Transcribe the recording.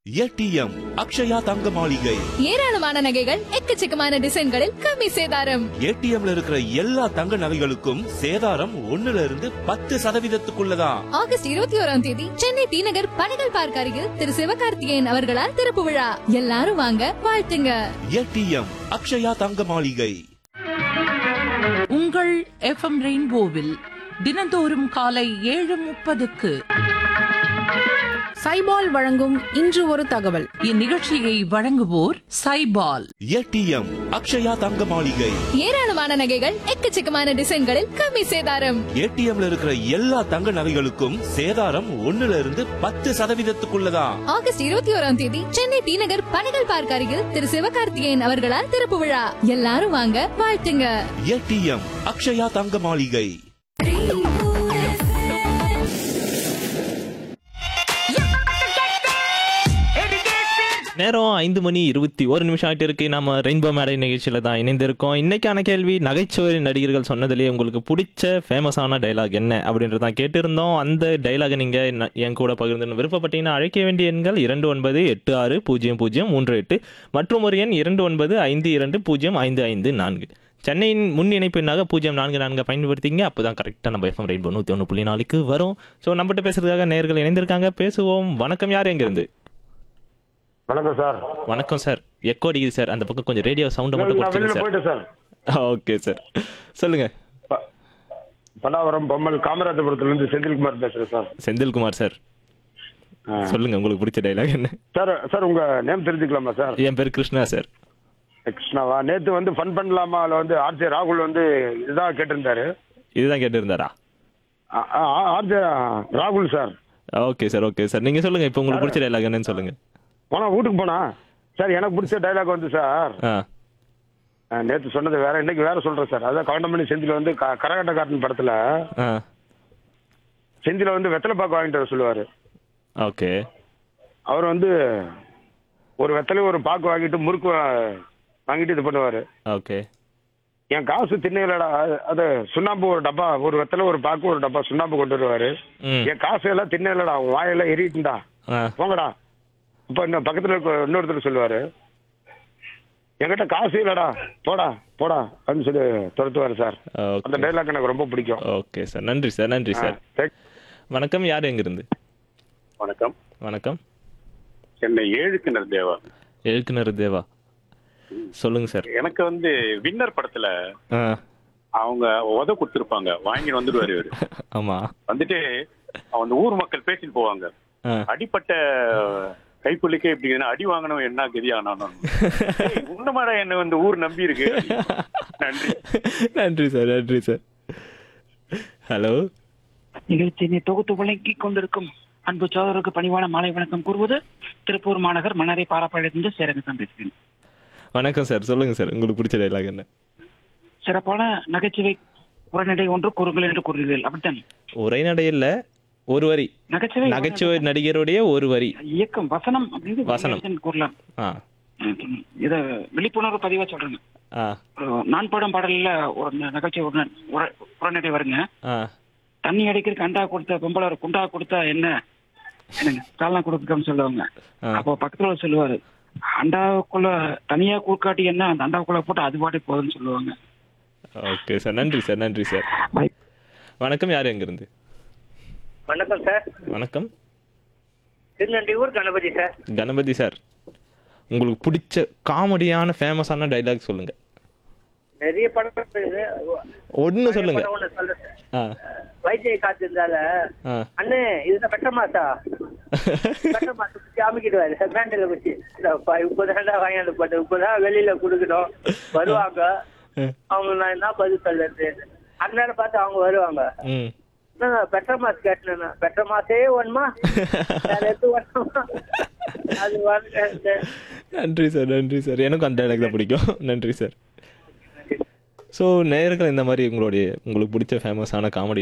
ATM Akshaya தங்க மாளிகை ஏராளமான நகைகள் எக்கச்சக்கமான டிசைன்களில் கம்மி சேதாரம் ஏடிஎம்ல இருக்கிற எல்லா தங்க நகைகளுக்கும் சேதாரம் ஒண்ணுல இருந்து பத்து சதவீதத்துக்குள்ளதான் ஆகஸ்ட் இருபத்தி ஓராம் தேதி சென்னை டி நகர் பனைகள் பார்க் அருகில் திரு சிவகார்த்திகேயன் அவர்களால் திறப்பு விழா எல்லாரும் வாங்க வாழ்த்துங்க ஏடிஎம் அக்ஷயா தங்க மாளிகை உங்கள் எஃப்எம் ரெயின்போவில் தினந்தோறும் காலை ஏழு முப்பதுக்கு சைபால் வழங்கும் இன்று ஒரு தகவல் இந்நிகழ்ச்சியை வழங்குவோர் சைபால் ஏடிஎம் அக்ஷயா தங்க மாளிகை ஏராளமான நகைகள் எக்கச்சக்கமான டிசைன்களில் கம்மி சேதாரம் ஏடிஎம்ல இருக்கிற எல்லா தங்க நகைகளுக்கும் சேதாரம் ஒண்ணுல இருந்து பத்து சதவீதத்துக்குள்ளதான் ஆகஸ்ட் இருபத்தி ஓராம் தேதி சென்னை டி நகர் பனைகள் பார்க் அருகில் திரு சிவகார்த்திகேயன் அவர்களால் திறப்பு விழா எல்லாரும் வாங்க வாழ்த்துங்க ஏடிஎம் அக்ஷயா தங்க மாளிகை நேரம் ஐந்து மணி இருபத்தி ஒரு நிமிஷம் ஆகிட்டு இருக்கு நம்ம ரெயின்போ மேடை நிகழ்ச்சியில தான் இணைந்திருக்கோம் இன்னைக்கான கேள்வி நகைச்சுவை நடிகர்கள் சொன்னதுலேயே உங்களுக்கு பிடிச்ச ஃபேமஸான டைலாக் என்ன அப்படின்றதான் கேட்டிருந்தோம் அந்த டைலாகை நீங்க என்ன- என் கூட பகிர்ந்து விருப்பப்பட்டீங்கன்னா அழைக்க வேண்டிய எண்கள் இரண்டு ஒன்பது எட்டு ஆறு பூஜ்ஜியம் பூஜ்ஜியம் மூன்று எட்டு மற்றும் ஒரு எண் இரண்டு ஒன்பது ஐந்து இரண்டு பூஜ்ஜியம் ஐந்து ஐந்து நான்கு சென்னையின் முன் இணைப்பு எண்ணாக பூஜ்ஜியம் நான்கு நான்கு பயன்படுத்திங்க அப்போ தான் கரெக்டாக நம்ம எஃப்எம் ரெயின்போ நூற்றி ஒன்று புள்ளி நாலுக்கு வரும் ஸோ நம்மகிட்ட பேசுறதுக்காக நேர்கள் இணைந்திருக்காங்க பேசுவோம் வணக்கம் யார் எங்கிருந்து வணக்கம் சார் வணக்கம் சார் எக்கோ அடிக்குது சார் அந்த பக்கம் கொஞ்சம் ரேடியோ சவுண்டை மட்டும் நான் வெளியில குறைச்சிங்க போயிட்டேன் சார் சார் ஓகே சார் சொல்லுங்க ப- பல்லாவரம் பொம்மல் காமராஜபுரத்துல இருந்து செந்தில்குமார் பேசுறேன் சார் செந்தில்குமார் சார் ஆ. சொல்லுங்க உங்களுக்கு பிடிச்ச டைலாக் என்ன சார் சார் உங்க நேம் தெரிஞ்சுக்கலாமா சார் என் பேர் கிருஷ்ணா சார் கிருஷ்ணாவா நேத்து வந்து ஃபன் பண்ணலாமா அதுல வந்து ஆர்ஜே ராகுல் வந்து இதுதான் கேட்டிருந்தாரு இதுதான் கேட்டிருந்தாரா ஆர்ஜே ராகுல் sir okay sir okay sir நீங்க சொல்லுங்க இப்போ உங்களுக்கு பிடிச்ச டைலாக் என்னன்னு சொல்லுங்க போனா வீட்டுக்கு போனா சார் எனக்கு பிடிச்ச டைலாக் வந்து சார் ஆ ஆ, நேத்து சொன்னது வேற இன்னைக்கு வேற சொல்றேன் சார் அதான் கவுண்டமணி செந்தில் வந்து க- கரகாட்டக்காரன் படத்துல ஆ செந்தில வந்து வெத்தலை பாக்கு வாங்கிட்டு வர சொல்லுவாரு ஓகே அவர் வந்து ஒரு வெத்தலை ஒரு பாக்கு வாங்கிட்டு முறுக்கு வா- வாங்கிட்டு இது பண்ணுவாரு ஓகே என் காசு திண்ணையிலடா அது- அது சுண்ணாம்பு ஒரு டப்பா ஒரு வெத்தலை ஒரு பாக்கு ஒரு டப்பா சுண்ணாம்பு கொண்டு வருவாரு ம் என் காசு எல்லாம் திண்ணையிலடா உன் வாயெல்லாம் எரிட்டுண்டா ஆ போங்கடா அப்ப இன்னும் பக்கத்துல இருக்க இன்னொருத்தர் சொல்லுவாரு என்கிட்ட காசு இல்லடா போடா போடா அப்படின்னு சொல்லி துரத்துவாரு சார் அந்த ஓகே டைலாக் எனக்கு ரொம்ப பிடிக்கும் ஓகே சார் நன்றி சார் நன்றி சார் ஆ, thank- வணக்கம் யார் எங்கிருந்து வணக்கம் வணக்கம் சென்னை ஏழுக்கிணர் தேவா எழுத்துனர் தேவா சொல்லுங்க சார் எனக்கு வந்து வின்னர் படத்துல ஆ அவங்க உத கொடுத்துருப்பாங்க வாங்கிட்டு வந்துடுவாரு இவரு ஆமா வந்துட்டு அந்த ஊர் மக்கள் பேசிட்டு போவாங்க ஆ அடிப்பட்ட கைப்புள்ளிக்கே இப்படி என்ன அடி வாங்கணும் என்ன கதியானு உன்னமாடா என்ன வந்து ஊர் நம்பி இருக்கு நன்றி நன்றி சார் நன்றி சார் ஹலோ நிகழ்ச்சியினை தொகுத்து வழங்கிக் கொண்டிருக்கும் அன்பு சோதருக்கு பணிவான மாலை வணக்கம் கூறுவது திருப்பூர் மாநகர் மணரை பாராப்பாளையத்திலிருந்து சேரகத்தான் பேசுகிறேன் வணக்கம் சார் சொல்லுங்க சார் உங்களுக்கு பிடிச்ச டைலாக் என்ன சிறப்பான நகைச்சுவை உரைநடை ஒன்று கூறுகள் என்று கூறுகிறீர்கள் அப்படித்தான் உரைநடை இல்ல ஒரு வரி நகைச்சுவை நகைச்சுவை நடிகருடைய ஒரு வரி இயக்கம் வசனம் அப்படின்னு வசனம். வசனம் கூறலாம் ஆ இத விழிப்புணர்வு பதிவா சொல்றேங்க ஆ ஒரு நான் படம் பாடல்ல ஒரு ந- நகைச்சுவை உரை- உரை- உரைநடை வருங்க ஆ தண்ணி அடிக்கிறதுக்கு அண்டா கொடுத்த பொம்பளை ஒரு குண்டா கொடுத்தா என்ன என்னங்க காலம் கொடுக்கன்னு சொல்லுவாங்க ஆ. அப்போ பக்கத்துல ஒரு சொல்லுவாரு அண்டாவுக்குள்ள தனியா கூக்காட்டி என்ன அந்த அண்டாவுக்குள்ள போட்டு அது பாட்டு போகுதுன்னு சொல்லுவாங்க ஓகே சார் நன்றி சார் நன்றி சார் Bye. வணக்கம் யார் எங்கிருந்து வணக்கம் சார் வணக்கம் திருநண்டியூர் கணபதி சார் கணபதி சார் உங்களுக்கு பிடிச்ச காமெடியான ஃபேமஸான டைலாக் சொல்லுங்க நிறைய படம் இருக்குது ஒன்னு சொல்லுங்க படம் ஒண்ணு சொல்றேன் சார். ஆ வைத்திய காத்திருந்தால ஆ அண்ணே இதுதான் பெட்ட மாசா பெட்ட மாசம் குச்சி அமைக்கிடுவாரு பேண்டில குச்சி இப்பதான் வாங்கிட்டு போட்டு இப்பதான் வெளியில குடுக்கணும் வருவாங்க அவங்க நான் என்ன பதில் சொல்றது அந்நேரம் பார்த்து அவங்க வருவாங்க ம் என்னங்க பெட்ர மாஸ் கேட்டேன் பெட்ர மாசே ஒண்ணுமா வேற எதுவும் வேணுமா அது வந்து நன்றி சார் நன்றி சார் எனக்கும் அந்த டைலாக் தான் பிடிக்கும் நன்றி சார் ஸோ நேயர்கள் இந்த மாதிரி உங்களுடைய உங்களுக்கு பிடிச்ச ஃபேமஸான காமெடி